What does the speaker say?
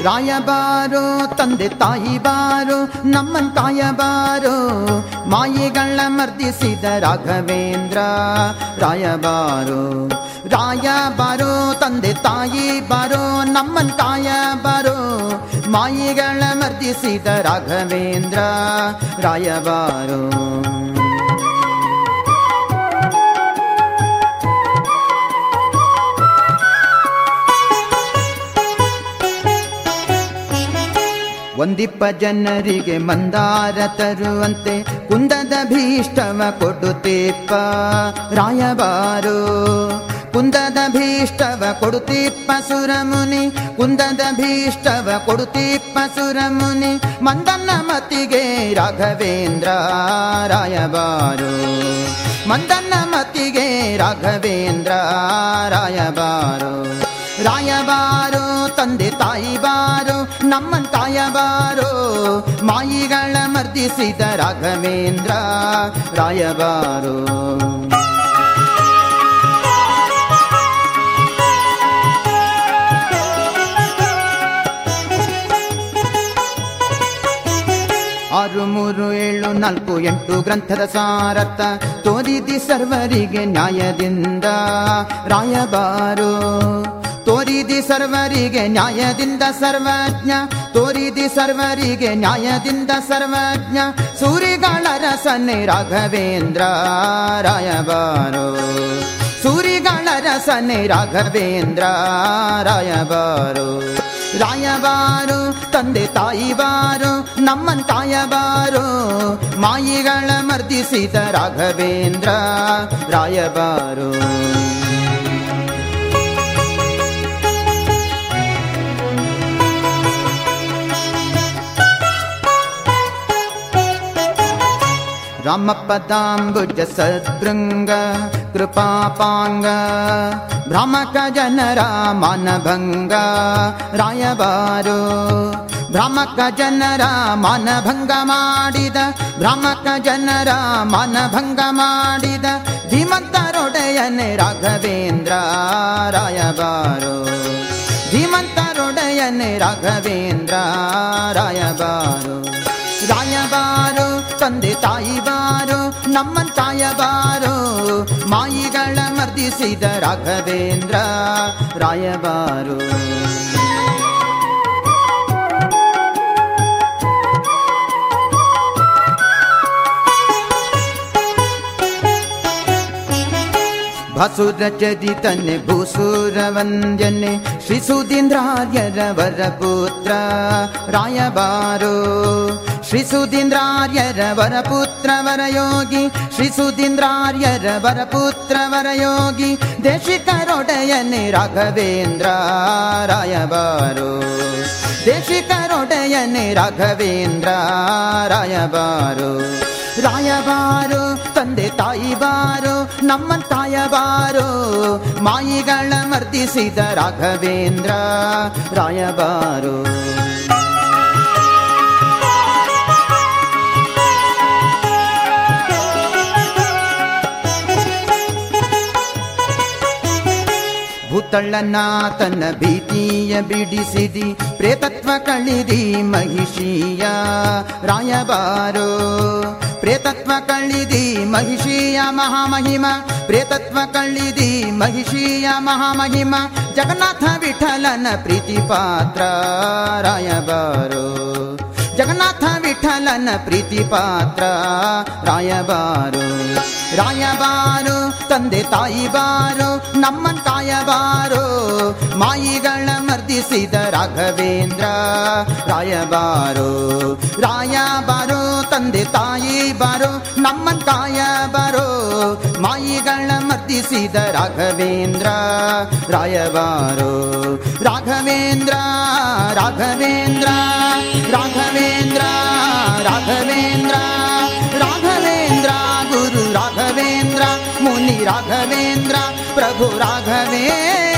ರಾಯಬಾರೋ ತಂದೆ ತಾಯಿ ಬಾರೋ ನಮ್ಮನ್ ಕಾಯಬಾರೋ ಮಾಯಿಗಳ ಮರ್ದಿಸಿದ ರಾಘವೇಂದ್ರ ರಾಯಬಾರೋ ರಾಯ ಬಾರೋ ತಂದೆ ತಾಯಿ ಬಾರೋ ನಮ್ಮನ್ ಕಾಯ ಬಾರೋ ಮಾಯಿಗಳ ಮರ್ದಿಸಿದ ರಾಘವೇಂದ್ರ ರಾಯಬಾರೋ ಒಂದಿಪ್ಪ ಜನರಿಗೆ ಮಂದಾರ ತರುವಂತೆ ಕುಂದದ ಭೀಷ್ಟವ ಕೊಡುತ್ತೀಪ್ಪ ರಾಯಬಾರು ಕುಂದದ ಭೀಷ್ಟವ ಕೊಡುತ್ತೀಪ್ಪ ಸುರಮುನಿ ಕುಂದದ ಭೀಷ್ಟವ ಕೊಡುತ್ತೀಪ್ಪ ಸುರಮುನಿ ಮಂದನ್ನ ಮತಿಗೆ ರಾಘವೇಂದ್ರ ರಾಯಬಾರು ಮಂದನ್ನ ಮತಿಗೆ ರಾಘವೇಂದ್ರ ರಾಯಬಾರು ರಾಯಬಾರೋ ತಂದೆ ತಾಯಿ ಬಾರೋ ನಮ್ಮನ್ ಕಾಯಬಾರೋ ಮಾಯಿಗಳ ಮರ್ದಿಸಿದ ರಾಘವೇಂದ್ರ ರಾಯಬಾರೋ ಆರು ಮೂರು ಏಳು ನಾಲ್ಕು ಎಂಟು ಗ್ರಂಥದ ಸಾರಥ ತೋರಿದಿ ಸರ್ವರಿಗೆ ನ್ಯಾಯದಿಂದ ರಾಯಬಾರು ತೋರಿದಿ ಸರ್ವರಿಗೆ ನ್ಯಾಯದಿಂದ ಸರ್ವಜ್ಞ ತೋರಿದಿ ಸರ್ವರಿಗೆ ನ್ಯಾಯದಿಂದ ಸರ್ವಜ್ಞ ಸೂರಿಗಳ ರಸನೆ ರಾಘವೇಂದ್ರ ರಾಯಬಾರು ಸೂರಿಗಳ ರಸನೆ ರಾಘವೇಂದ್ರ ರಾಯಬಾರು ರಾಯಬಾರು ತಂದೆ ತಾಯಿ ಬಾರು ನಮ್ಮನ್ ಕಾಯಬಾರು ಮಾಯಿಗಳ ಮರ್ದಿಸಿದ ರಾಘವೇಂದ್ರ ರಾಯಬಾರು ರಾಮಪದಾಂಬುಜ ಸದ್ಭೃಂಗ ಕೃಪಾಪಾಂಗ ಭ್ರಮಕ ಜನರ ಮಾನಭಂಗ ರಾಯಬಾರು ಭ್ರಮಕ ಜನರ ಮಾನಭಂಗ ಮಾಡಿದ ಭ್ರಮಕ ಜನರ ಮಾನಭಂಗ ಮಾಡಿದ ಧೀಮಂತರೊಡೆಯನೆ ರಾಘವೇಂದ್ರ ರಾಯಬಾರು ಧೀಮಂತರೊಡೆಯನೆ ರಾಘವೇಂದ್ರ ರಾಯಬಾರು ರಾಯಬಾರು ತಂದೆ ತಾಯಿ ಬಾರು ನಮ್ಮನ್ ಕಾಯಬಾರು ಮಾಯಿಗಳ ಮರ್ದಿಸಿದ ರಾಘವೇಂದ್ರ ರಾಯಬಾರು ಭಸುರ ಚರಿತನೆ ಭೂಸುರ ವಂದ್ಯನೆ ಶ್ರೀ ಸುಧೀಂದ್ರಾರ್ಯರ ವರ ಪುತ್ರ ರಾಯಬಾರು ಶ್ರೀ ಸುಧೀಂದ್ರಾರ್ಯರ ವರ ಪುತ್ರ ವರ ಯೋಗಿ ಶ್ರೀ ಸುಧೀಂದ್ರಾರ್ಯರ ವರ ಪುತ್ರ ವರ ಯೋಗಿ ದೇಶಿಕರೊಡೆಯನೆ ರಾಘವೇಂದ್ರ ರಾಯಬಾರು ದೇಶಿಕರೊಡೆಯನೆ ರಾಘವೇಂದ್ರ ರಾಯಬಾರು ರಾಯಬಾರು ತಂದೆ ತಾಯಿ ಬಾರು ನಮ್ಮನ್ ಕಾಯಬಾರು ಮಾಯಿಗಳ ಮರ್ದಿಸಿದ ರಾಘವೇಂದ್ರ ರಾಯಬಾರು ಭೂತಳ್ಳನಾಥನ ಭೀತಿಯ ಬಿಡಿಸಿದಿ ಪ್ರೇತತ್ವ ಕಳಿದಿ ಮಹಿಷಿಯ ರಾಯಬಾರೋ ಪ್ರೇತತ್ವ ಕಳ್ಳಿದಿ ಮಹಿಷಿಯ ಮಹಾಮಹಿಮ ಪ್ರೇತತ್ವ ಕಳ್ಳಿದಿ ಮಹಿಷಿಯ ಮಹಾಮಹಿಮ ಜಗನ್ನಾಥ ವಿಠಲನ ಪ್ರೀತಿ ಪಾತ್ರ ರಾಯಬಾರೋ ಜಗನ್ನಾಥ ವಿಠಲನ ಪ್ರೀತಿ ಪಾತ್ರ ರಾಯಬಾರು ರಾಯಬಾರು ತಂದೆ ತಾಯಿ ಬಾರು ನಮ್ಮನ್ ಕಾಯಬಾರು ಮಾಯಿಗಳ ಮರ್ದಿಸಿದ ರಾಘವೇಂದ್ರ ರಾಯಬಾರು ರಾಯಬಾರು ತಂದೆ ತಾಯಿ ಬಾರು ನಮ್ಮನ್ ಕಾಯಬಾರು ಮಾಯಿಗಳ ಮರ್ದಿಸಿದ ರಾಘವೇಂದ್ರ ರಾಯಬಾರು ರಾಘವೇಂದ್ರ ರಾಘವೇಂದ್ರ ರಾಘವೇಂದ್ರ ರಾಘವೇಂದ್ರ ರಾಘವೇಂದ್ರ ಗುರು ರಾಘವೇಂದ್ರ ಮುನಿ ರಾಘವೇಂದ್ರ ಪ್ರಭು ರಾಘವೇಂದ್ರ